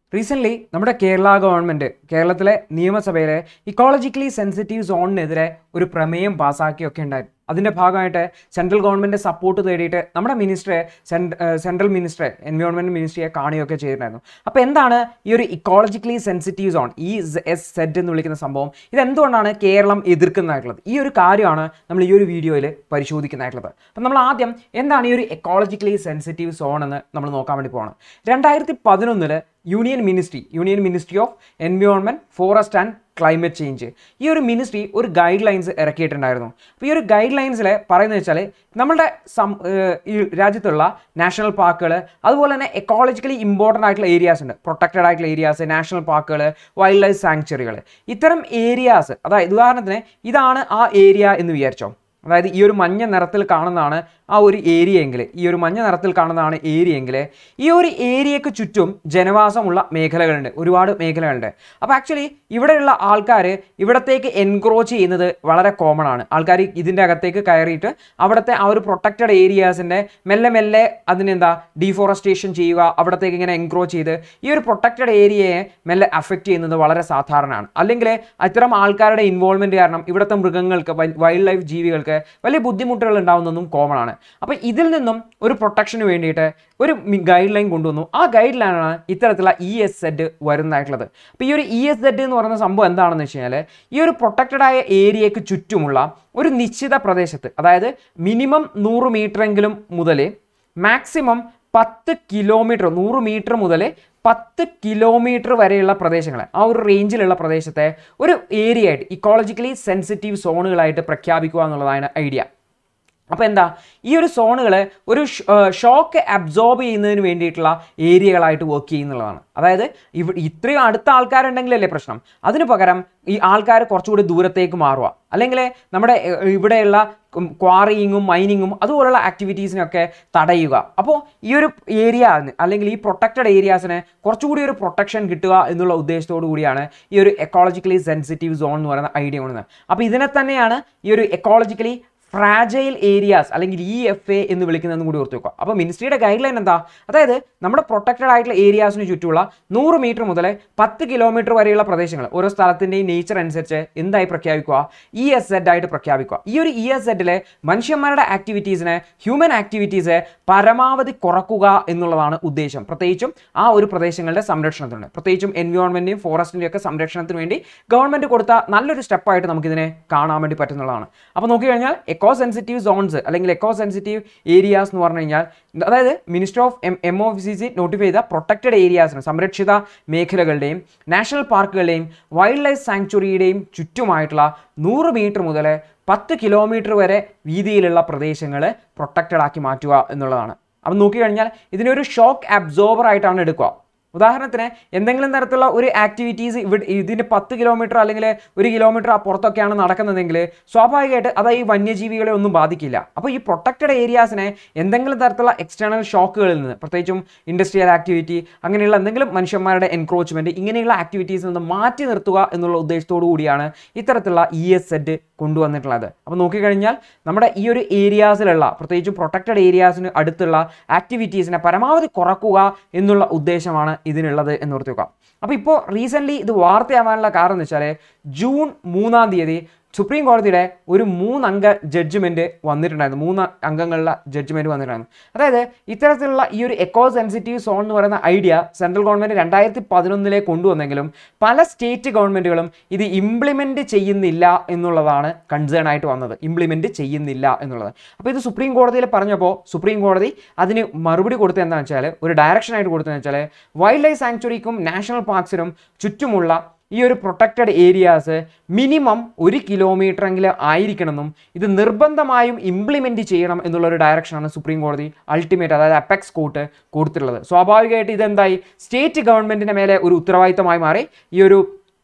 recently നമ്മുടെ Kerala government കേരളത്തിലെ നിയമസഭയിലെ ഇക്കോളജിക്കലി സെൻസിറ്റീവ് സോണിനെതിരെ ഒരു പ്രമേയം പാസ്സാക്കിയൊക്കെ ഉണ്ടായിരുന്നു അതിൻ്റെ ഭാഗമായിട്ട് സെൻട്രൽ ഗവൺമെൻറ് സപ്പോർട്ട് തേടിയിട്ട് നമ്മുടെ മിനിസ്റ്ററെ സെൻട്രൽ മിനിസ്റ്ററെ എൻവയോൺമെൻറ്റ് മിനിസ്ട്രിയെ കാണുകയൊക്കെ ചെയ്തിട്ടുണ്ടായിരുന്നു അപ്പോൾ എന്താണ് ഈ ഒരു ഇക്കോളജിക്കലി സെൻസിറ്റീവ് സോൺ ഈ എസ് സെഡ് എന്ന് വിളിക്കുന്ന സംഭവം ഇതെന്തുകൊണ്ടാണ് കേരളം എതിർക്കുന്നതായിട്ടുള്ളത് ഈ ഒരു കാര്യമാണ് നമ്മൾ ഈ ഒരു വീഡിയോയിൽ പരിശോധിക്കുന്നതായിട്ടുള്ളത് അപ്പം നമ്മൾ ആദ്യം എന്താണ് ഈ ഒരു എക്കോളജിക്കലി സെൻസിറ്റീവ് സോൺ എന്ന് നമ്മൾ നോക്കാൻ വേണ്ടി പോകണം രണ്ടായിരത്തി പതിനൊന്നില് union ministry union ministry of environment forest and climate change ഈ ഒരു മിനിസ്ട്രി ഒരു ഗൈഡ് ലൈൻസ് ഇറക്കിയിട്ടുണ്ടായിരുന്നു അപ്പോൾ ഈ ഒരു ഗൈഡ് ലൈൻസിൽ പറയുന്നത് വെച്ചാൽ നമ്മുടെ സം ഏഹ് ഈ രാജ്യത്തുള്ള നാഷണൽ പാർക്കുകൾ അതുപോലെ തന്നെ എക്കോളജിക്കലി ഇമ്പോർട്ടൻ്റ് ആയിട്ടുള്ള ഏരിയാസ് ഉണ്ട് പ്രൊട്ടക്റ്റഡ് ആയിട്ടുള്ള ഏരിയാസ് നാഷണൽ പാർക്കുകൾ വൈൽഡ് ലൈഫ് സാങ്ച്വറികൾ ഇത്തരം ഏരിയാസ് അതായത് ഉദാഹരണത്തിന് ഇതാണ് ആ ഏരിയ എന്ന് വിചാരിച്ചോ അതായത് ഈ ഒരു മഞ്ഞ നിറത്തിൽ കാണുന്നതാണ് ആ ഒരു ഏരിയ എങ്കിൽ ഈ ഒരു മഞ്ഞ നിറത്തിൽ കാണുന്നതാണ് ഏരിയ എങ്കിൽ ഈ ഒരു ഏരിയക്ക് ചുറ്റും ജനവാസമുള്ള മേഖലകളുണ്ട് ഒരുപാട് മേഖലകളുണ്ട് അപ്പോൾ ആക്ച്വലി ഇവിടെയുള്ള ആൾക്കാർ ഇവിടത്തേക്ക് എൻക്രോച്ച് ചെയ്യുന്നത് വളരെ കോമൺ ആണ് ആൾക്കാർ ഇതിൻ്റെ അകത്തേക്ക് കയറിയിട്ട് അവിടുത്തെ ആ ഒരു പ്രൊട്ടക്റ്റഡ് ഏരിയാസിൻ്റെ മെല്ലെ മെല്ലെ അതിനെന്താ ഡീഫോറസ്റ്റേഷൻ ചെയ്യുക അവിടത്തേക്ക് ഇങ്ങനെ എൻക്രോച്ച് ചെയ്ത് ഈ ഒരു പ്രൊട്ടക്റ്റഡ് ഏരിയയെ മെല്ലെ അഫക്റ്റ് ചെയ്യുന്നത് വളരെ സാധാരണമാണ് അല്ലെങ്കിൽ അത്തരം ആൾക്കാരുടെ ഇൻവോൾവ്മെൻറ്റ് കാരണം ഇവിടുത്തെ മൃഗങ്ങൾക്ക് വൈൽഡ് ലൈഫ് ജീവികൾക്ക് വലിയ ബുദ്ധിമുട്ടുകൾ ഉണ്ടാവുന്നതും കോമൺ ആണ് അപ്പോൾ ഇതിൽ നിന്നും ഒരു പ്രൊട്ടക്ഷന് വേണ്ടിയിട്ട് ഒരു ഗൈഡ് ലൈൻ കൊണ്ടുവന്നു ആ ഗൈഡ് ലൈനാണ് ഇത്തരത്തിലുള്ള ഇ എസ് സെഡ് വരുന്നതായിട്ടുള്ളത് അപ്പോൾ ഈ ഒരു ഇ എസ് സെഡ് എന്ന് പറയുന്ന സംഭവം എന്താണെന്ന് വെച്ച് കഴിഞ്ഞാൽ ഈ ഒരു പ്രൊട്ടക്റ്റഡ് ആയ ഏരിയയ്ക്ക് ചുറ്റുമുള്ള ഒരു നിശ്ചിത പ്രദേശത്ത് അതായത് മിനിമം നൂറ് മീറ്ററെങ്കിലും മുതൽ മാക്സിമം പത്ത് കിലോമീറ്റർ നൂറ് മീറ്റർ മുതൽ പത്ത് കിലോമീറ്റർ വരെയുള്ള പ്രദേശങ്ങൾ ആ ഒരു റേഞ്ചിലുള്ള പ്രദേശത്തെ ഒരു ഏരിയ ആയിട്ട് ഇക്കോളജിക്കലി സെൻസിറ്റീവ് സോണുകളായിട്ട് പ്രഖ്യാപിക്കുക എന്നുള്ളതാണ് ഐഡിയ അപ്പോൾ എന്താ ഈ ഒരു സോണുകൾ ഒരു ഷോക്ക് അബ്സോർബ് ചെയ്യുന്നതിന് വേണ്ടിയിട്ടുള്ള ഏരിയകളായിട്ട് വർക്ക് ചെയ്യുന്നുള്ളതാണ് അതായത് ഇവ ഇത്രയും അടുത്ത ആൾക്കാരുണ്ടെങ്കിലല്ലേ പ്രശ്നം അതിന് പകരം ഈ ആൾക്കാർ കുറച്ചുകൂടി ദൂരത്തേക്ക് മാറുക അല്ലെങ്കിൽ നമ്മുടെ എ- ഇവിടെയുള്ള ക്വാറിയിങ്ങും മൈനിങ്ങും അതുപോലുള്ള ആക്ടിവിറ്റീസിനൊക്കെ തടയുക അപ്പോൾ ഈ ഒരു ഏരിയ അല്ലെങ്കിൽ ഈ പ്രൊട്ടക്റ്റഡ് ഏരിയാസിന് കുറച്ചുകൂടി ഒരു പ്രൊട്ടക്ഷൻ കിട്ടുക എന്നുള്ള ഉദ്ദേശത്തോടു കൂടിയാണ് ഈ ഒരു എക്കോളജിക്കലി സെൻസിറ്റീവ് സോൺ എന്ന് പറയുന്ന ഐഡിയ കൊണ്ടുവന്നത് അപ്പോൾ ഇതിനെ തന്നെയാണ് ഈ ഒരു എക്കോളജിക്കലി ഫ്രാജൈൽ ഏരിയാസ് അല്ലെങ്കിൽ ഇ എഫ് എ എന്ന് വിളിക്കുന്നതെന്ന് കൂടി ഓർത്ത് വെക്കുക അപ്പോൾ മിനിസ്ട്രിയുടെ ഗൈഡ് ലൈൻ എന്താ അതായത് നമ്മുടെ പ്രൊട്ടക്റ്റഡ് ആയിട്ടുള്ള ഏരിയാസിന് ചുറ്റുമുള്ള നൂറ് മീറ്റർ മുതൽ പത്ത് കിലോമീറ്റർ വരെയുള്ള പ്രദേശങ്ങൾ ഓരോ സ്ഥലത്തിൻ്റെയും നേച്ചർ അനുസരിച്ച് എന്തായി പ്രഖ്യാപിക്കുക ഇ എസ് സെഡ് ആയിട്ട് പ്രഖ്യാപിക്കുക ഈ ഒരു ഇ എസ് സെഡിലെ മനുഷ്യന്മാരുടെ ആക്ടിവിറ്റീസിനെ ഹ്യൂമൻ ആക്ടിവിറ്റീസ് പരമാവധി കുറക്കുക എന്നുള്ളതാണ് ഉദ്ദേശം പ്രത്യേകിച്ചും ആ ഒരു പ്രദേശങ്ങളുടെ സംരക്ഷണത്തിന് പ്രത്യേകിച്ചും എൻവയോൺമെൻറ്റിൻ്റെയും ഫോറസ്റ്റിൻ്റെയും ഒക്കെ സംരക്ഷണത്തിന് വേണ്ടി ഗവൺമെൻറ് കൊടുത്ത നല്ലൊരു സ്റ്റെപ്പായിട്ട് നമുക്കിതിനെ കാണാൻ വേണ്ടി പറ്റുന്നതാണ് അപ്പോൾ നോക്കിക്കഴിഞ്ഞാൽ എക്കോ സെൻസിറ്റീവ് സോൺസ് അല്ലെങ്കിൽ എക്കോ സെൻസിറ്റീവ് ഏരിയാസ് എന്ന് പറഞ്ഞു കഴിഞ്ഞാൽ അതായത് minister of M M O C C notify ചെയ്ത പ്രൊട്ടക്റ്റഡ് ഏരിയാസിന് സംരക്ഷിത മേഖലകളുടെയും നാഷണൽ പാർക്കുകളുടെയും വൈൽഡ് ലൈഫ് സാങ്ച്വറിയുടെയും ചുറ്റുമായിട്ടുള്ള നൂറ് മീറ്റർ മുതൽ പത്ത് കിലോമീറ്റർ വരെ വീതിയിലുള്ള പ്രദേശങ്ങൾ പ്രൊട്ടക്റ്റഡ് ആക്കി മാറ്റുക എന്നുള്ളതാണ് അപ്പം നോക്കിക്കഴിഞ്ഞാൽ ഇതിനൊരു ഷോക്ക് അബ്സോർബർ ആയിട്ടാണ് എടുക്കുക ഉദാഹരണത്തിന് എന്തെങ്കിലും തരത്തിലുള്ള ഒരു ആക്ടിവിറ്റീസ് ഇവിടെ ഇതിന് പത്ത് കിലോമീറ്റർ അല്ലെങ്കിൽ ഒരു കിലോമീറ്റർ അപ്പുറത്തൊക്കെയാണ് നടക്കുന്നതെങ്കിൽ സ്വാഭാവികമായിട്ട് അത് ഈ വന്യജീവികളെ ഒന്നും ബാധിക്കില്ല അപ്പോൾ ഈ പ്രൊട്ടക്റ്റഡ് ഏരിയാസിനെ എന്തെങ്കിലും തരത്തിലുള്ള എക്സ്റ്റേണൽ ഷോക്കുകളിൽ നിന്ന് പ്രത്യേകിച്ചും ഇൻഡസ്ട്രിയൽ ആക്ടിവിറ്റി അങ്ങനെയുള്ള എന്തെങ്കിലും മനുഷ്യന്മാരുടെ എൻക്രോച്ച്മെൻറ്റ് ഇങ്ങനെയുള്ള ആക്ടിവിറ്റീസിൽ നിന്ന് മാറ്റി നിർത്തുക എന്നുള്ള ഉദ്ദേശത്തോടു കൂടിയാണ് ഇത്തരത്തിലുള്ള ഇ എസ് സെഡ് കൊണ്ടുവന്നിട്ടുള്ളത് അപ്പോൾ നോക്കിക്കഴിഞ്ഞാൽ നമ്മുടെ ഈ ഒരു ഏരിയാസിലുള്ള പ്രത്യേകിച്ചും പ്രൊട്ടക്റ്റഡ് ഏരിയാസിന് അടുത്തുള്ള ആക്ടിവിറ്റീസിനെ പരമാവധി കുറക്കുക എന്നുള്ള ഉദ്ദേശമാണ് ഇതിനുള്ളത് എന്ന് ഓർത്ത് വെക്കാം അപ്പോൾ ഇപ്പോൾ റീസെൻ്റ്ലി ഇത് വാർത്തയാവാനുള്ള കാരണം എന്ന് വെച്ചാൽ ജൂൺ മൂന്നാം തീയതി സുപ്രീം കോടതിയുടെ ഒരു മൂന്നംഗ ജഡ്ജ്മെൻറ്റ് വന്നിട്ടുണ്ടായിരുന്നു മൂന്ന് അംഗങ്ങളുള്ള ജഡ്ജ്മെൻറ്റ് വന്നിട്ടുണ്ടായിരുന്നു അതായത് ഇത്തരത്തിലുള്ള ഈ ഒരു എക്കോ സെൻസിറ്റീവ് സോൺ എന്ന് പറയുന്ന ഐഡിയ സെൻട്രൽ ഗവൺമെൻറ് രണ്ടായിരത്തി പതിനൊന്നിലെ കൊണ്ടുവന്നെങ്കിലും പല സ്റ്റേറ്റ് ഗവൺമെൻറ്റുകളും ഇത് ഇംപ്ലിമെൻറ്റ് ചെയ്യുന്നില്ല എന്നുള്ളതാണ് കൺസേൺ ആയിട്ട് വന്നത് ഇംപ്ലിമെൻറ്റ് ചെയ്യുന്നില്ല എന്നുള്ളത് അപ്പോൾ ഇത് സുപ്രീം കോടതിയിൽ പറഞ്ഞപ്പോൾ സുപ്രീം കോടതി അതിന് മറുപടി കൊടുത്തത് എന്താണെന്ന് വെച്ചാൽ ഒരു ഡയറക്ഷൻ ആയിട്ട് കൊടുത്തതെന്ന് വെച്ചാൽ വൈൽഡ് ലൈഫ് സാങ്ച്വറിക്കും നാഷണൽ പാർക്സിനും ചുറ്റുമുള്ള ഈ ഒരു പ്രൊട്ടക്റ്റഡ് ഏരിയാസ് മിനിമം ഒരു കിലോമീറ്റർ എങ്കിലും ആയിരിക്കണമെന്നും ഇത് നിർബന്ധമായും ഇംപ്ലിമെൻറ്റ് ചെയ്യണം എന്നുള്ള ഒരു ഡയറക്ഷനാണ് സുപ്രീം കോടതി അൾട്ടിമേറ്റ് അതായത് അപ്പെക്സ് കോർട്ട് കൊടുത്തിട്ടുള്ളത് സ്വാഭാവികമായിട്ട് ഇതെന്തായി സ്റ്റേറ്റ് ഗവൺമെൻറ്റിൻ്റെ മേലെ ഒരു ഉത്തരവാദിത്തമായി മാറി ഈ ഒരു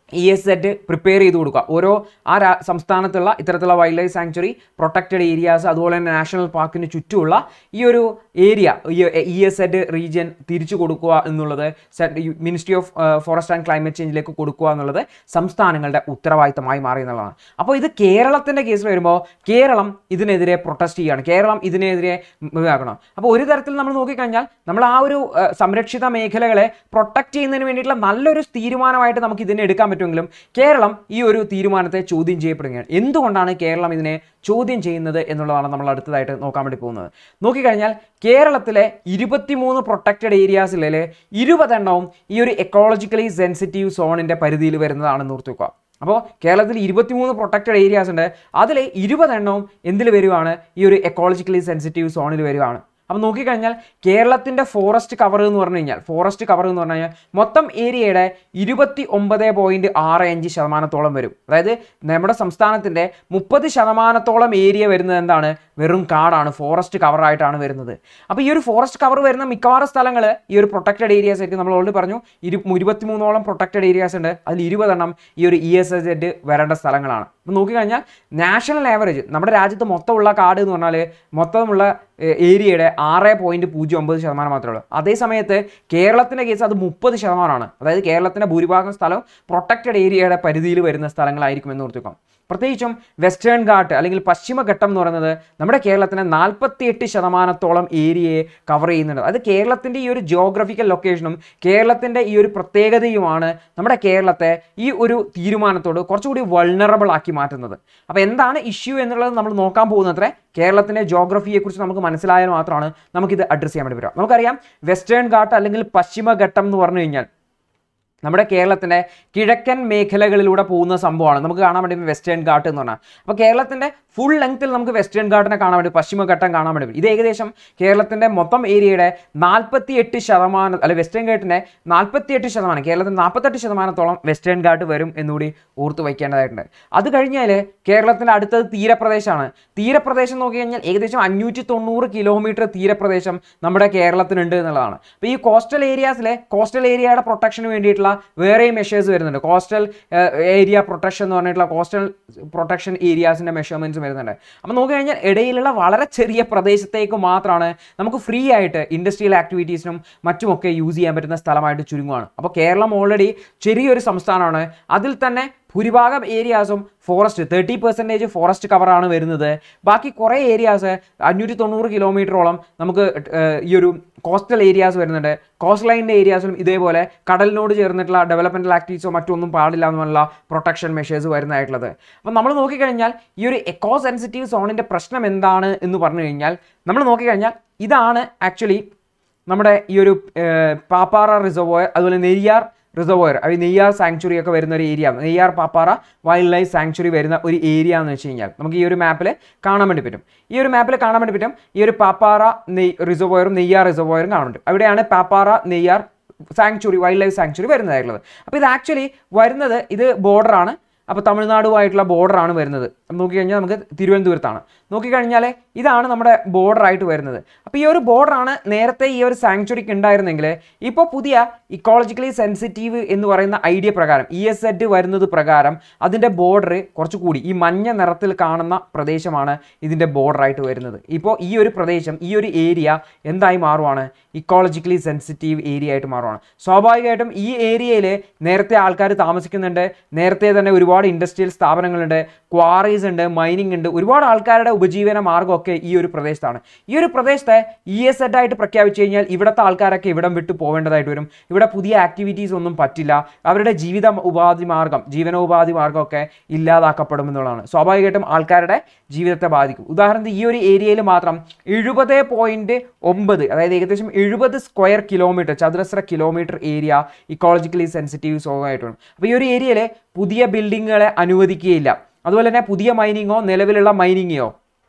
ഇ എസ് സെറ്റ് പ്രിപ്പയർ ചെയ്ത് കൊടുക്കുക ഓരോ ആ രാ സംസ്ഥാനത്തുള്ള ഇത്തരത്തിലുള്ള wildlife sanctuary protected areas അതുപോലെ തന്നെ നാഷണൽ പാർക്കിന് ചുറ്റുമുള്ള ഈ ഒരു area E S Z region തിരിച്ചു കൊടുക്കുക എന്നുള്ളത് ministry of forest and climate ചേഞ്ചിലേക്ക് കൊടുക്കുക എന്നുള്ളത് സംസ്ഥാനങ്ങളുടെ ഉത്തരവാദിത്തമായി മാറി എന്നുള്ളതാണ് അപ്പോൾ ഇത് കേരളത്തിൻ്റെ കേസിൽ വരുമ്പോൾ കേരളം ഇതിനെതിരെ പ്രൊട്ടസ്റ്റ് ചെയ്യുകയാണ് കേരളം ഇതിനെതിരെ ഇതാക്കണം അപ്പോൾ ഒരു തരത്തിൽ നമ്മൾ നോക്കിക്കഴിഞ്ഞാൽ നമ്മൾ ആ ഒരു ആ, സംരക്ഷിത മേഖലകളെ പ്രൊട്ടക്റ്റ് ചെയ്യുന്നതിന് വേണ്ടിയിട്ടുള്ള നല്ലൊരു തീരുമാനമായിട്ട് നമുക്ക് ഇതിനെ എടുക്കാൻ പറ്റുമെങ്കിലും കേരളം ഈ ഒരു തീരുമാനത്തെ ചോദ്യം ചെയ്യപ്പെടുകയാണ് എന്തുകൊണ്ടാണ് കേരളം ഇതിനെ ചോദ്യം ചെയ്യുന്നത് എന്നുള്ളതാണ് നമ്മൾ അടുത്തതായിട്ട് നോക്കാൻ വേണ്ടി പോകുന്നത് നോക്കിക്കഴിഞ്ഞാൽ കേരളത്തിലെ ഇരുപത്തിമൂന്ന് പ്രൊട്ടക്റ്റഡ് ഏരിയാസിലെ ഇരുപതെണ്ണവും ഈ ഒരു എക്കോളജിക്കലി സെൻസിറ്റീവ് സോണിൻ്റെ പരിധിയിൽ വരുന്നതാണെന്ന് ഓർത്ത് വെക്കുക അപ്പോൾ കേരളത്തിൽ ഇരുപത്തിമൂന്ന് പ്രൊട്ടക്റ്റഡ് ഏരിയാസ് ഉണ്ട് അതിൽ ഇരുപതെണ്ണവും എന്തിൽ വരുവാണ് ഈ ഒരു എക്കോളജിക്കലി സെൻസിറ്റീവ് സോണിൽ വരുവാണ് അപ്പോൾ നോക്കിക്കഴിഞ്ഞാൽ കേരളത്തിൻ്റെ ഫോറസ്റ്റ് കവർ എന്ന് പറഞ്ഞു കഴിഞ്ഞാൽ ഫോറസ്റ്റ് കവർ എന്ന് പറഞ്ഞു കഴിഞ്ഞാൽ മൊത്തം ഏരിയയുടെ ഇരുപത്തി ഒമ്പത് പോയിൻറ്റ് ആറ് അഞ്ച് ശതമാനത്തോളം വരും അതായത് നമ്മുടെ സംസ്ഥാനത്തിൻ്റെ മുപ്പത് ശതമാനത്തോളം ഏരിയ വരുന്നത് എന്താണ് വെറും കാടാണ് ഫോറസ്റ്റ് കവറായിട്ടാണ് വരുന്നത് അപ്പോൾ ഈ ഒരു ഫോറസ്റ്റ് കവർ വരുന്ന മിക്കവാറും സ്ഥലങ്ങൾ ഈ ഒരു പ്രൊട്ടക്റ്റഡ് ഏരിയാസ് ആയിരിക്കും നമ്മൾ ഓൾറെഡി പറഞ്ഞു ഇരു ഇരുപത്തിമൂന്നോളം പ്രൊട്ടക്റ്റഡ് ഏരിയാസ് ഉണ്ട് അതിൽ ഇരുപതെണ്ണം ഈ ഒരു ഇ എസ് എസ് എഡ് വരേണ്ട സ്ഥലങ്ങളാണ് അപ്പോൾ നോക്കിക്കഴിഞ്ഞാൽ നാഷണൽ ആവറേജ് നമ്മുടെ രാജ്യത്ത് മൊത്തമുള്ള കാട് എന്ന് പറഞ്ഞാൽ മൊത്തമുള്ള ഏഹ്, ഏരിയയുടെ ആറ് പോയിന്റ് പൂജ്യം ഒമ്പത് ശതമാനം മാത്രമേ ഉള്ളൂ അതേ സമയത്ത് കേരളത്തിൻ്റെ കേസ് അത് മുപ്പത് ശതമാനമാണ് അതായത് കേരളത്തിൻ്റെ ഭൂരിഭാഗം സ്ഥലം പ്രൊട്ടക്റ്റഡ് ഏരിയയുടെ പരിധിയിൽ വരുന്ന സ്ഥലങ്ങളായിരിക്കും എന്ന് ഓർത്തുക്കാം പ്രത്യേകിച്ചും വെസ്റ്റേൺ ഘാട്ട് അല്ലെങ്കിൽ പശ്ചിമഘട്ടം എന്ന് പറയുന്നത് നമ്മുടെ കേരളത്തിന് നാൽപ്പത്തിയെട്ട് ശതമാനത്തോളം ഏരിയയെ കവർ ചെയ്യുന്നുണ്ട് അത് കേരളത്തിൻ്റെ ഈ ഒരു ജിയോഗ്രഫിക്കൽ ലൊക്കേഷനും കേരളത്തിൻ്റെ ഈ ഒരു പ്രത്യേകതയുമാണ് നമ്മുടെ കേരളത്തെ ഈ ഒരു തീരുമാനത്തോട് കുറച്ചുകൂടി വൾണറബിൾ ആക്കി മാറ്റുന്നത് അപ്പോൾ എന്താണ് ഇഷ്യൂ എന്നുള്ളത് നമ്മൾ നോക്കാൻ പോകുന്നത്രേ കേരളത്തിൻ്റെ ജോഗ്രഫിയെക്കുറിച്ച് നമുക്ക് മനസ്സിലായാൽ മാത്രമാണ് നമുക്കിത് അഡ്രസ്സ് ചെയ്യാൻ വേണ്ടി പറ്റുക നമുക്കറിയാം വെസ്റ്റേൺ ഘാട്ട് അല്ലെങ്കിൽ പശ്ചിമഘട്ടം എന്ന് പറഞ്ഞു കഴിഞ്ഞാൽ നമ്മുടെ കേരളത്തിൻ്റെ കിഴക്കൻ മേഖലകളിലൂടെ പോകുന്ന സംഭവമാണ് നമുക്ക് കാണാൻ വേണ്ടി വെസ്റ്റേൺ ഘാട്ട് എന്ന് പറഞ്ഞാൽ അപ്പോൾ കേരളത്തിൻ്റെ ഫുൾ ലെങ്ത്തിൽ നമുക്ക് വെസ്റ്റേൺ ഘാട്ടിനെ കാണാൻ വേണ്ടി പശ്ചിമഘട്ടം കാണാൻ വേണ്ടി പറ്റും ഇത് ഏകദേശം കേരളത്തിൻ്റെ മൊത്തം ഏരിയയുടെ നാൽപ്പത്തി എട്ട് ശതമാനം അല്ലെ വെസ്റ്റേൺ ഘാട്ടിൻ്റെ നാൽപ്പത്തി എട്ട് ശതമാനം കേരളത്തിൽ നാൽപ്പത്തെട്ട് ശതമാനത്തോളം വെസ്റ്റേൺ ഘാട്ട് വരും എന്നുകൂടി ഓർത്ത് വയ്ക്കേണ്ടതായിട്ടുണ്ട് അത് കഴിഞ്ഞാൽ കേരളത്തിൻ്റെ അടുത്തത് തീരപ്രദേശമാണ് തീരപ്രദേശം നോക്കി കഴിഞ്ഞാൽ ഏകദേശം അഞ്ഞൂറ്റി തൊണ്ണൂറ് കിലോമീറ്റർ തീരപ്രദേശം നമ്മുടെ കേരളത്തിനുണ്ട് എന്നുള്ളതാണ് അപ്പോൾ ഈ കോസ്റ്റൽ ഏരിയാസിലെ കോസ്റ്റൽ ഏരിയയുടെ പ്രൊട്ടക്ഷന് വേണ്ടിയിട്ടുള്ള വേറെയും മെഷേഴ്സ് വരുന്നുണ്ട് കോസ്റ്റൽ ഏരിയ പ്രൊട്ടക്ഷൻ എന്ന് പറഞ്ഞിട്ടുള്ള കോസ്റ്റൽ പ്രൊട്ടക്ഷൻ ഏരിയാസിൻ്റെ മെഷർമെൻറ്റ്സ് വരുന്നുണ്ട് അപ്പോൾ നോക്കി കഴിഞ്ഞാൽ ഇടയിലുള്ള വളരെ ചെറിയ പ്രദേശത്തേക്ക് മാത്രമാണ് നമുക്ക് ഫ്രീ ആയിട്ട് ഇൻഡസ്ട്രിയൽ ആക്ടിവിറ്റീസിനും മറ്റുമൊക്കെ യൂസ് ചെയ്യാൻ പറ്റുന്ന സ്ഥലമായിട്ട് ചുരുങ്ങുകയാണ് അപ്പോൾ കേരളം ഓൾറെഡി ചെറിയൊരു സംസ്ഥാനമാണ് അതിൽ തന്നെ ഭൂരിഭാഗം ഏരിയാസും ഫോറസ്റ്റ് തേർട്ടി പെർസെൻറ്റേജ് ഫോറസ്റ്റ് കവറാണ് വരുന്നത് ബാക്കി കുറേ ഏരിയാസ് അഞ്ഞൂറ്റി തൊണ്ണൂറ് കിലോമീറ്ററോളം നമുക്ക് ഏഹ്, ഈ ഒരു കോസ്റ്റൽ ഏരിയാസ് വരുന്നുണ്ട് കോസ്റ്റ് ലൈനിൻ്റെ ഏരിയാസിലും ഇതേപോലെ കടലിനോട് ചേർന്നിട്ടുള്ള ഡെവലപ്മെൻറ്റൽ ആക്ടിവിറ്റീസോ മറ്റൊന്നും പാടില്ല എന്നുള്ള പ്രൊട്ടക്ഷൻ മെഷേഴ്സ് വരുന്നതായിട്ടുള്ളത് അപ്പം നമ്മൾ നോക്കിക്കഴിഞ്ഞാൽ ഈ ഒരു എക്കോ സെൻസിറ്റീവ് സോണിൻ്റെ പ്രശ്നം എന്താണ് എന്ന് പറഞ്ഞു കഴിഞ്ഞാൽ നമ്മൾ നോക്കിക്കഴിഞ്ഞാൽ ഇതാണ് ആക്ച്വലി നമ്മുടെ ഈ ഒരു ഏഹ്, പാപ്പാറ റിസർവോയർ അതുപോലെ നെയ്യാർ റിസർവോയർ അത് നെയ്യാർ സാങ്ച്വറി ഒക്കെ വരുന്ന ഒരു area Neyyar Peppara wildlife sanctuary വരുന്ന ഒരു ഏരിയ എന്ന് വെച്ച് കഴിഞ്ഞാൽ നമുക്ക് ഈ ഒരു മാപ്പിൽ കാണാൻ വേണ്ടി പറ്റും ഈ ഒരു മാപ്പിൽ കാണാൻ വേണ്ടി പറ്റും ഈ ഒരു പാപ്പാറ നെയ് റിസർവോയറും നെയ്യാർ റിസർവോയറും കാണാൻ പറ്റും അവിടെയാണ് Peppara Neyyar sanctuary wildlife sanctuary വരുന്നതായിട്ടുള്ളത് അപ്പോൾ ഇത് ആക്ച്വലി വരുന്നത് ഇത് ബോർഡറാണ് അപ്പോൾ തമിഴ്നാടുമായിട്ടുള്ള ബോർഡറാണ് വരുന്നത് നോക്കിക്കഴിഞ്ഞാൽ നമുക്ക് തിരുവനന്തപുരത്താണ് നോക്കിക്കഴിഞ്ഞാൽ ഇതാണ് നമ്മുടെ ബോർഡറായിട്ട് വരുന്നത് അപ്പോൾ ഈ ഒരു ബോർഡറാണ് നേരത്തെ ഈ ഒരു സാങ്ച്വറിക്ക് ഉണ്ടായിരുന്നെങ്കിൽ ഇപ്പോൾ പുതിയ ഇക്കോളജിക്കലി സെൻസിറ്റീവ് എന്ന് പറയുന്ന ഐഡിയ പ്രകാരം ഇ എസ് എഡ് വരുന്നത് പ്രകാരം അതിൻ്റെ ബോർഡർ കുറച്ചുകൂടി ഈ മഞ്ഞ നിറത്തിൽ കാണുന്ന പ്രദേശമാണ് ഇതിൻ്റെ ബോർഡറായിട്ട് വരുന്നത് ഇപ്പോൾ ഈ ഒരു പ്രദേശം ഈ ഒരു ഏരിയ എന്തായി മാറുവാണ് ഇക്കോളജിക്കലി സെൻസിറ്റീവ് ഏരിയ ആയിട്ട് മാറുവാണ് സ്വാഭാവികമായിട്ടും ഈ ഏരിയയിൽ നേരത്തെ ആൾക്കാർ താമസിക്കുന്നുണ്ട് നേരത്തെ തന്നെ ഒരുപാട് ഇൻഡസ്ട്രിയൽ സ്ഥാപനങ്ങളുണ്ട് ക്വാറീസ് ഉണ്ട് മൈനിങ് ഉണ്ട് ഒരുപാട് ആൾക്കാരുടെ ഉപജീവന മാർഗ്ഗമൊക്കെ ഈ ഒരു പ്രദേശത്താണ് ഈ ഒരു പ്രദേശത്തെ ഇ എസ് എഡ് ആയിട്ട് പ്രഖ്യാപിച്ചു കഴിഞ്ഞാൽ ഇവിടുത്തെ ആൾക്കാരൊക്കെ ഇവിടം വിട്ടു പോകേണ്ടതായിട്ട് വരും ഇവിടെ പുതിയ ആക്ടിവിറ്റീസ് ഒന്നും പറ്റില്ല അവരുടെ ജീവിത ഉപാധി മാർഗം ജീവനോപാധി മാർഗ്ഗമൊക്കെ ഇല്ലാതാക്കപ്പെടും എന്നുള്ളതാണ് സ്വാഭാവികമായിട്ടും ആൾക്കാരുടെ ജീവിതത്തെ ബാധിക്കും ഉദാഹരണത്തിന് ഈ ഒരു ഏരിയയിൽ മാത്രം എഴുപത് പോയിന്റ് ഒമ്പത് അതായത് ഏകദേശം എഴുപത് സ്ക്വയർ കിലോമീറ്റർ ചതുരശ്ര കിലോമീറ്റർ ഏരിയ ഇക്കോളജിക്കലി സെൻസിറ്റീവ് സോങ്ങായിട്ടുണ്ട് അപ്പോൾ ഈ ഒരു ഏരിയയിൽ പുതിയ ബിൽഡിങ്ങുകളെ അനുവദിക്കുകയില്ല അതുപോലെ തന്നെ പുതിയ മൈനിങ്ങോ നിലവിലുള്ള മൈനിങ്ങോ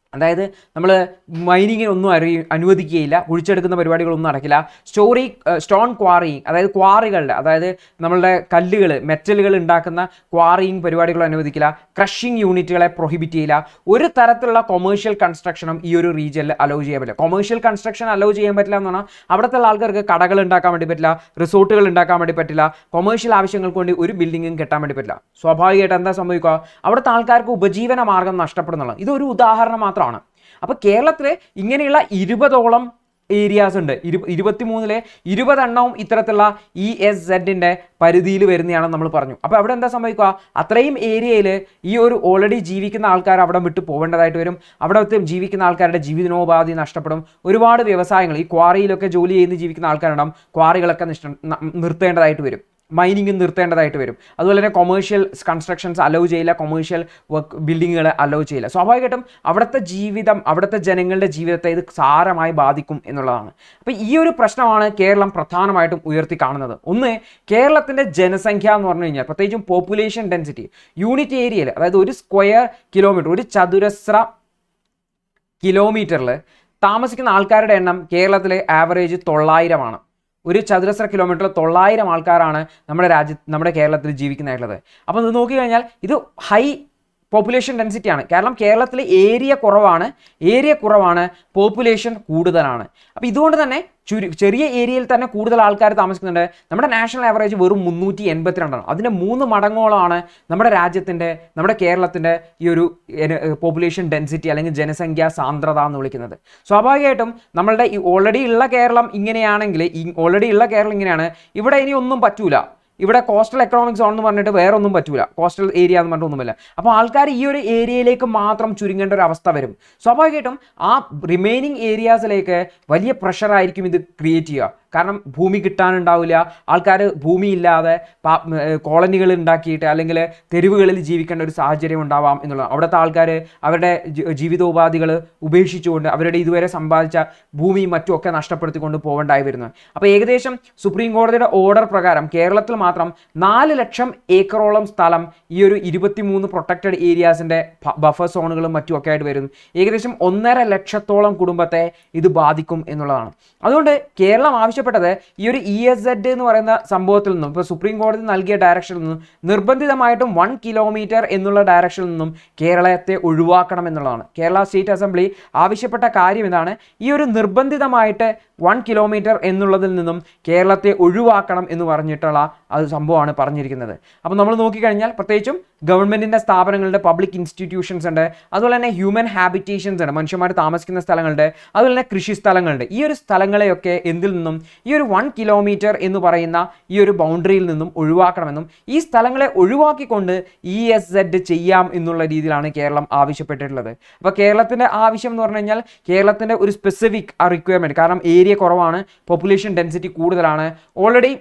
അതായത് നമ്മൾ മൈനിങ്ങിന് ഒന്നും അറിയ അനുവദിക്കുകയില്ല കുഴിച്ചെടുക്കുന്ന പരിപാടികളൊന്നും നടക്കില്ല സ്റ്റോറി സ്റ്റോൺ ക്വാറിയിങ് അതായത് ക്വാറികളുടെ അതായത് നമ്മളുടെ കല്ലുകൾ മെറ്റലുകൾ ഉണ്ടാക്കുന്ന ക്വാറിയിങ് പരിപാടികൾ അനുവദിക്കില്ല ക്രഷിംഗ് യൂണിറ്റുകളെ പ്രൊഹിബിറ്റ് ചെയ്യില്ല ഒരു തരത്തിലുള്ള കൊമേഴ്ഷ്യൽ കൺസ്ട്രക്ഷനും ഈ ഒരു റീജിയനിൽ അലോ ചെയ്യാൻ പറ്റില്ല കൊമേഴ്ഷ്യൽ കൺസ്ട്രക്ഷൻ അലോ ചെയ്യാൻ പറ്റില്ല എന്ന് പറഞ്ഞാൽ അവിടുത്തെ ആൾക്കാർക്ക് കടകൾ ഉണ്ടാക്കാൻ വേണ്ടി പറ്റില്ല റിസോർട്ടുകൾ ഉണ്ടാക്കാൻ വേണ്ടി പറ്റില്ല കൊമേഴ്ഷ്യൽ ആവശ്യങ്ങൾക്ക് വേണ്ടി ഒരു ബിൽഡിങ്ങും കെട്ടാൻ വേണ്ടി പറ്റില്ല സ്വാഭാവികമായിട്ട് എന്താ സംഭവിക്കുക അവിടുത്തെ ആൾക്കാർക്ക് ഉപജീവന മാർഗം നഷ്ടപ്പെടുന്നുള്ള ഇതൊരു ഉദാഹരണം മാത്രമാണ് അപ്പോൾ കേരളത്തിൽ ഇങ്ങനെയുള്ള ഇരുപതോളം ഏരിയാസ് ഉണ്ട് ഇരു ഇരുപത്തിമൂന്നിലെ ഇരുപതെണ്ണവും ഇത്തരത്തിലുള്ള ഇ എസ് സെഡിൻ്റെ പരിധിയിൽ വരുന്നതാണെന്ന് നമ്മൾ പറഞ്ഞു അപ്പോൾ അവിടെ എന്താ സംഭവിക്കുക അത്രയും ഏരിയയിൽ ഈ ഒരു ഓൾറെഡി ജീവിക്കുന്ന ആൾക്കാർ അവിടെ വിട്ട് പോകേണ്ടതായിട്ട് വരും അവിടെ ജീവിക്കുന്ന ആൾക്കാരുടെ ജീവിതനോപാധി നഷ്ടപ്പെടും ഒരുപാട് വ്യവസായങ്ങൾ ഈ ക്വാറിയിലൊക്കെ ജോലി ചെയ്ത് ജീവിക്കുന്ന ആൾക്കാരുണ്ടാവും ക്വാറികളൊക്കെ നിഷ്ട ന- നിർത്തേണ്ടതായിട്ട് വരും മൈനിങ് നിർത്തേണ്ടതായിട്ട് വരും അതുപോലെ തന്നെ കൊമേഴ്ഷ്യൽ കൺസ്ട്രക്ഷൻസ് അലൗ ചെയ്യില്ല കൊമേഴ്ഷ്യൽ വർക്ക് ബിൽഡിങ്ങുകൾ അലൗ ചെയ്യില്ല സ്വാഭാവികമായിട്ടും അവിടുത്തെ ജീവിതം അവിടുത്തെ ജനങ്ങളുടെ ജീവിതത്തെ ഇത് സാരമായി ബാധിക്കും എന്നുള്ളതാണ് അപ്പോൾ ഈ ഒരു പ്രശ്നമാണ് കേരളം പ്രധാനമായിട്ടും ഉയർത്തി കാണുന്നത് ഒന്ന് കേരളത്തിൻ്റെ ജനസംഖ്യ എന്ന് പറഞ്ഞു കഴിഞ്ഞാൽ പ്രത്യേകിച്ചും പോപ്പുലേഷൻ ഡെൻസിറ്റി യൂണിറ്റ് ഏരിയയിൽ അതായത് ഒരു സ്ക്വയർ കിലോമീറ്റർ ഒരു ചതുരശ്ര കിലോമീറ്ററിൽ താമസിക്കുന്ന ആൾക്കാരുടെ എണ്ണം കേരളത്തിലെ ആവറേജ് തൊള്ളായിരമാണ് ഒരു ചതുരശ്ര കിലോമീറ്ററിൽ തൊള്ളായിരം ആൾക്കാരാണ് നമ്മുടെ രാജ്യത്ത് നമ്മുടെ കേരളത്തിൽ ജീവിക്കുന്നതായിട്ടുള്ളത് അപ്പോൾ ഇത് നോക്കിക്കഴിഞ്ഞാൽ ഇത് ഹൈ പോപ്പുലേഷൻ ഡെൻസിറ്റിയാണ് കാരണം കേരളത്തിൽ ഏരിയ കുറവാണ് ഏരിയ കുറവാണ് പോപ്പുലേഷൻ കൂടുതലാണ് അപ്പോൾ ഇതുകൊണ്ട് തന്നെ ചുരു ചെറിയ ഏരിയയിൽ തന്നെ കൂടുതൽ ആൾക്കാർ താമസിക്കുന്നുണ്ട് നമ്മുടെ നാഷണൽ ആവറേജ് വെറും മുന്നൂറ്റി എൺപത്തിരണ്ടാണ് അതിൻ്റെ മൂന്ന് മടങ്ങോളമാണ് നമ്മുടെ രാജ്യത്തിൻ്റെ നമ്മുടെ കേരളത്തിൻ്റെ ഈ ഒരു പോപ്പുലേഷൻ ഡെൻസിറ്റി അല്ലെങ്കിൽ ജനസംഖ്യാ സാന്ദ്രത എന്ന് വിളിക്കുന്നത് സ്വാഭാവികമായിട്ടും നമ്മളുടെ ഈ ഓൾറെഡി ഉള്ള കേരളം ഇങ്ങനെയാണെങ്കിൽ ഈ ഓൾറെഡി ഉള്ള കേരളം ഇങ്ങനെയാണ് ഇവിടെ ഇനി ഒന്നും പറ്റൂല ഇവിടെ കോസ്റ്റൽ എക്കണോമിക്സ് എന്ന് പറഞ്ഞിട്ട് വേറെ ഒന്നും പറ്റൂല കോസ്റ്റൽ ഏരിയ എന്ന് പറഞ്ഞിട്ട് ഒന്നുമില്ല അപ്പോൾ ആൾക്കാർ ഈ ഒരു ഏരിയയിലേക്ക് മാത്രം ചുരുങ്ങേണ്ട ഒരു അവസ്ഥ വരും സ്വാഭാവികമായിട്ടും ആ റിമൈനിങ് ഏരിയാസിലേക്ക് വലിയ പ്രഷർ ആയിരിക്കും ഇത് ക്രിയേറ്റ് ചെയ്യുക കാരണം ഭൂമി കിട്ടാനുണ്ടാവില്ല ആൾക്കാർ ഭൂമി ഇല്ലാതെ കോളനികൾ ഉണ്ടാക്കിയിട്ട് അല്ലെങ്കിൽ തെരുവുകളിൽ ജീവിക്കേണ്ട ഒരു സാഹചര്യം ഉണ്ടാവാം എന്നുള്ളത് അവിടുത്തെ ആൾക്കാർ അവരുടെ ജി- ജീവിതോപാധികൾ ഉപേക്ഷിച്ചുകൊണ്ട് അവരുടെ ഇതുവരെ സമ്പാദിച്ച ഭൂമിയും മറ്റും ഒക്കെ നഷ്ടപ്പെടുത്തിക്കൊണ്ട് പോകേണ്ടായി വരുന്നത് അപ്പോൾ ഏകദേശം സുപ്രീം കോടതിയുടെ ഓർഡർ പ്രകാരം കേരളത്തിൽ മാത്രം നാല് ലക്ഷം ഏക്കറോളം സ്ഥലം ഈ ഒരു ഇരുപത്തിമൂന്ന് പ്രൊട്ടക്റ്റഡ് ഏരിയാസിൻ്റെ ബഫർ സോണുകളും മറ്റും ഒക്കെ ആയിട്ട് വരുന്നു ഏകദേശം ഒന്നര ലക്ഷത്തോളം കുടുംബത്തെ ഇത് ബാധിക്കും എന്നുള്ളതാണ് അതുകൊണ്ട് കേരളം ആവശ്യപ്പെട്ടത് ഈ ഒരു ഇ എസ് സെഡ് എന്ന് പറയുന്ന സംഭവത്തിൽ നിന്നും ഇപ്പോൾ സുപ്രീം കോടതി നൽകിയ ഡയറക്ഷനിൽ നിന്നും നിർബന്ധിതമായിട്ടും വൺ കിലോമീറ്റർ എന്നുള്ള ഡയറക്ഷനിൽ നിന്നും കേരളത്തെ ഒഴിവാക്കണം എന്നുള്ളതാണ് കേരള സ്റ്റേറ്റ് അസംബ്ലി ആവശ്യപ്പെട്ട കാര്യം ഇതാണ് ഈ ഒരു നിർബന്ധിതമായിട്ട് വൺ കിലോമീറ്റർ എന്നുള്ളതിൽ നിന്നും കേരളത്തെ ഒഴിവാക്കണം എന്ന് പറഞ്ഞിട്ടുള്ള അത് സംഭവമാണ് പറഞ്ഞിരിക്കുന്നത് അപ്പോൾ നമ്മൾ നോക്കിക്കഴിഞ്ഞാൽ പ്രത്യേകിച്ചും ഗവൺമെൻറ്റിൻ്റെ സ്ഥാപനങ്ങളുടെ പബ്ലിക് ഇൻസ്റ്റിറ്റ്യൂഷൻസ് ഉണ്ട് അതുപോലെ തന്നെ ഹ്യൂമൻ ഹാബിറ്റേഷൻസ് ഉണ്ട് മനുഷ്യന്മാർ താമസിക്കുന്ന സ്ഥലങ്ങളുണ്ട് അതുപോലെ തന്നെ കൃഷി സ്ഥലങ്ങളുണ്ട് ഈ ഒരു സ്ഥലങ്ങളെയൊക്കെ എന്തിൽ നിന്നും ഈ ഒരു വൺ കിലോമീറ്റർ എന്ന് പറയുന്ന ഈ ഒരു ബൗണ്ടറിയിൽ നിന്നും ഒഴിവാക്കണമെന്നും ഈ സ്ഥലങ്ങളെ ഒഴിവാക്കിക്കൊണ്ട് ഇ എസ് സെഡ് ചെയ്യാം എന്നുള്ള രീതിയിലാണ് കേരളം ആവശ്യപ്പെട്ടിട്ടുള്ളത് അപ്പോൾ കേരളത്തിൻ്റെ ആവശ്യം എന്ന് പറഞ്ഞു കഴിഞ്ഞാൽ കേരളത്തിൻ്റെ ഒരു സ്പെസിഫിക് റിക്വയർമെൻറ്റ് കാരണം ഏരിയ കുറവാണ് പോപ്പുലേഷൻ ഡെൻസിറ്റി കൂടുതലാണ് ഓൾറെഡി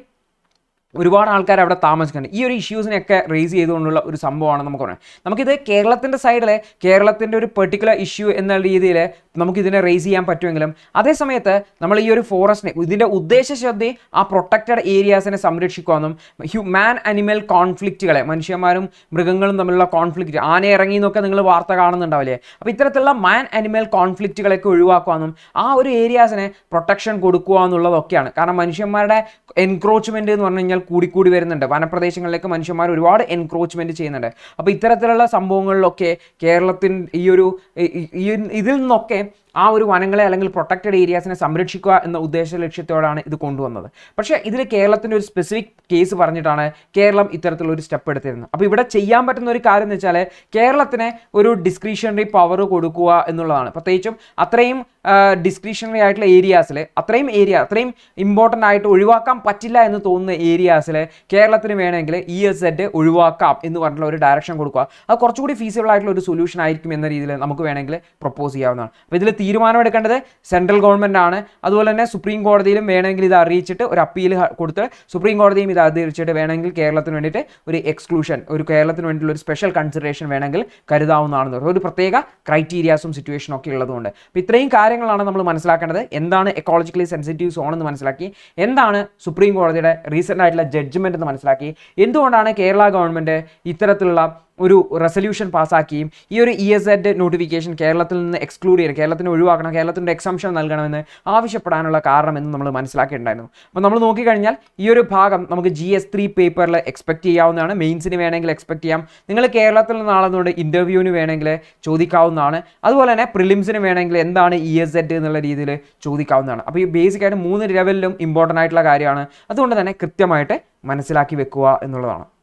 ഒരുപാട് ആൾക്കാർ അവിടെ താമസിക്കുന്നുണ്ട് ഈ ഒരു ഇഷ്യൂസിനെയൊക്കെ റേസ് ചെയ്തുകൊണ്ടുള്ള ഒരു സംഭവമാണ് നമുക്ക് പറയുന്നത് നമുക്കിത് കേരളത്തിൻ്റെ സൈഡിൽ കേരളത്തിൻ്റെ ഒരു പെർട്ടിക്കുലർ ഇഷ്യൂ എന്ന രീതിയിൽ നമുക്കിതിനെ റേസ് ചെയ്യാൻ പറ്റുമെങ്കിലും അതേ സമയത്ത് നമ്മൾ ഈ ഒരു ഫോറസ്റ്റിനെ ഇതിൻ്റെ ഉദ്ദേശ ശ്രദ്ധ ആ പ്രൊട്ടക്റ്റഡ് ഏരിയാസിനെ സംരക്ഷിക്കുവാനും ഹ്യൂ മാൻ അനിമൽ കോൺഫ്ലിക്റ്റുകളെ മനുഷ്യന്മാരും മൃഗങ്ങളും തമ്മിലുള്ള കോൺഫ്ലിക്റ്റ് ആന ഇറങ്ങി എന്നൊക്കെ നിങ്ങൾ വാർത്ത കാണുന്നുണ്ടാവില്ലേ അപ്പോൾ ഇത്തരത്തിലുള്ള മാൻ അനിമൽ കോൺഫ്ലിക്റ്റുകളൊക്കെ ഒഴിവാക്കുവാനും ആ ഒരു ഏരിയാസിനെ പ്രൊട്ടക്ഷൻ കൊടുക്കുക എന്നുള്ളതൊക്കെയാണ് കാരണം മനുഷ്യന്മാരുടെ എൻക്രോച്ച്മെൻറ്റ് എന്ന് പറഞ്ഞു കഴിഞ്ഞാൽ കൂടിക്കൂടി വരുന്നുണ്ട് വനപ്രദേശങ്ങളിലേക്ക് മനുഷ്യന്മാർ ഒരുപാട് എൻക്രോച്ച്മെൻറ്റ് ചെയ്യുന്നുണ്ട് അപ്പോൾ ഇത്തരത്തിലുള്ള സംഭവങ്ങളിലൊക്കെ കേരളത്തിൻ ഈ ഒരു ഈ- ഈ- ഈ- ഇതിൽ നിന്നൊക്കെ ആ ഒരു വനങ്ങളെ അല്ലെങ്കിൽ പ്രൊട്ടക്റ്റഡ് ഏരിയാസിനെ സംരക്ഷിക്കുക എന്ന ഉദ്ദേശ ലക്ഷ്യത്തോടാണ് ഇത് കൊണ്ടുവന്നത് പക്ഷേ ഇതിൽ കേരളത്തിൻ്റെ ഒരു സ്പെസിഫിക് കേസ് പറഞ്ഞിട്ടാണ് കേരളം ഇത്തരത്തിലുള്ള ഒരു സ്റ്റെപ്പ് എടുത്തിരുന്നത് അപ്പോൾ ഇവിടെ ചെയ്യാൻ പറ്റുന്ന ഒരു കാര്യം എന്ന് വെച്ചാൽ കേരളത്തിന് ഒരു ഡിസ്ക്രിഷണറി പവർ കൊടുക്കുക എന്നുള്ളതാണ് പ്രത്യേകിച്ചും അത്രയും ഡിസ്ക്രിഷണറി ആയിട്ടുള്ള ഏരിയാസിൽ അത്രയും ഏരിയ അത്രയും ഇമ്പോർട്ടൻ്റ് ആയിട്ട് ഒഴിവാക്കാൻ പറ്റില്ല എന്ന് തോന്നുന്ന ഏരിയാസിൽ കേരളത്തിന് വേണമെങ്കിൽ ഇ എസ് സെഡ് ഒഴിവാക്കാം എന്ന് പറഞ്ഞിട്ടുള്ള ഒരു ഡയറക്ഷൻ കൊടുക്കുക അത് കുറച്ചുകൂടി ഫീസിബിൾ ആയിട്ടുള്ള ഒരു സൊല്യൂഷൻ ആയിരിക്കും എന്ന രീതിയിൽ നമുക്ക് വേണമെങ്കിൽ പ്രപ്പോസ് ചെയ്യാവുന്നതാണ് അപ്പോൾ ഇതിൽ തീരുമാനമെടുക്കേണ്ടത് സെൻട്രൽ ഗവൺമെൻറ് ആണ് അതുപോലെ തന്നെ സുപ്രീം കോടതിയിലും വേണമെങ്കിൽ ഇത് അറിയിച്ചിട്ട് ഒരു അപ്പീൽ കൊടുത്ത് സുപ്രീം കോടതിയും ഇത് അറിയിച്ചിട്ട് വേണമെങ്കിൽ കേരളത്തിന് വേണ്ടിയിട്ട് ഒരു എക്സ്ക്ലൂഷൻ ഒരു കേരളത്തിന് വേണ്ടിയിട്ടുള്ള ഒരു സ്പെഷ്യൽ കൺസിഡറേഷൻ വേണമെങ്കിൽ കരുതാവുന്നതാണെന്ന് പറയും ഒരു പ്രത്യേക ക്രൈറ്റീരിയാസും സിറ്റുവേഷനും ഒക്കെ ഉള്ളതുകൊണ്ട് അപ്പോൾ ഇത്രയും കാര്യങ്ങളാണ് നമ്മൾ മനസ്സിലാക്കേണ്ടത് എന്താണ് എക്കോളജിക്കലി സെൻസിറ്റീവ് സോൺ എന്ന് മനസ്സിലാക്കി എന്താണ് സുപ്രീം കോടതിയുടെ റീസെൻ്റ് ആയിട്ടുള്ള ജഡ്ജ്മെൻ്റ് എന്ന് മനസ്സിലാക്കി എന്തുകൊണ്ടാണ് കേരള ഗവൺമെൻറ് ഇത്തരത്തിലുള്ള ഒരു റെസൊല്യൂഷൻ പാസ്സാക്കുകയും ഈ ഒരു ഇ എസ് എഡ് നോട്ടിഫിക്കേഷൻ കേരളത്തിൽ നിന്ന് എക്സ്ക്ലൂഡ് ചെയ്യണം കേരളത്തിന് ഒഴിവാക്കണം കേരളത്തിൻ്റെ എക്സംഷൻ നൽകണമെന്ന് ആവശ്യപ്പെടാനുള്ള കാരണം എന്ന് നമ്മൾ മനസ്സിലാക്കിയിട്ടുണ്ടായിരുന്നു അപ്പോൾ നമ്മൾ നോക്കിക്കഴിഞ്ഞാൽ ഈ ഒരു ഭാഗം നമുക്ക് ജി എസ് ത്രീ പേപ്പറിൽ എക്സ്പെക്ട് ചെയ്യാവുന്നതാണ് മെയിൻസിന് വേണമെങ്കിൽ എക്സ്പെക്ട് ചെയ്യാം നിങ്ങൾ കേരളത്തിൽ നിന്നാണെന്നുകൊണ്ട് ഇൻ്റർവ്യൂവിന് വേണമെങ്കിൽ ചോദിക്കാവുന്നതാണ് അതുപോലെ തന്നെ പ്രിലിംസിന് വേണമെങ്കിൽ എന്താണ് ഇ എസ് എഡ് എന്നുള്ള രീതിയിൽ ചോദിക്കാവുന്നതാണ് അപ്പോൾ ഈ ബേസിക് ആയിട്ട് മൂന്ന് ലെവലിലും ഇമ്പോർട്ടൻ്റ് ആയിട്ടുള്ള കാര്യമാണ് അതുകൊണ്ട് തന്നെ കൃത്യമായിട്ട് മനസ്സിലാക്കി വെക്കുക എന്നുള്ളതാണ്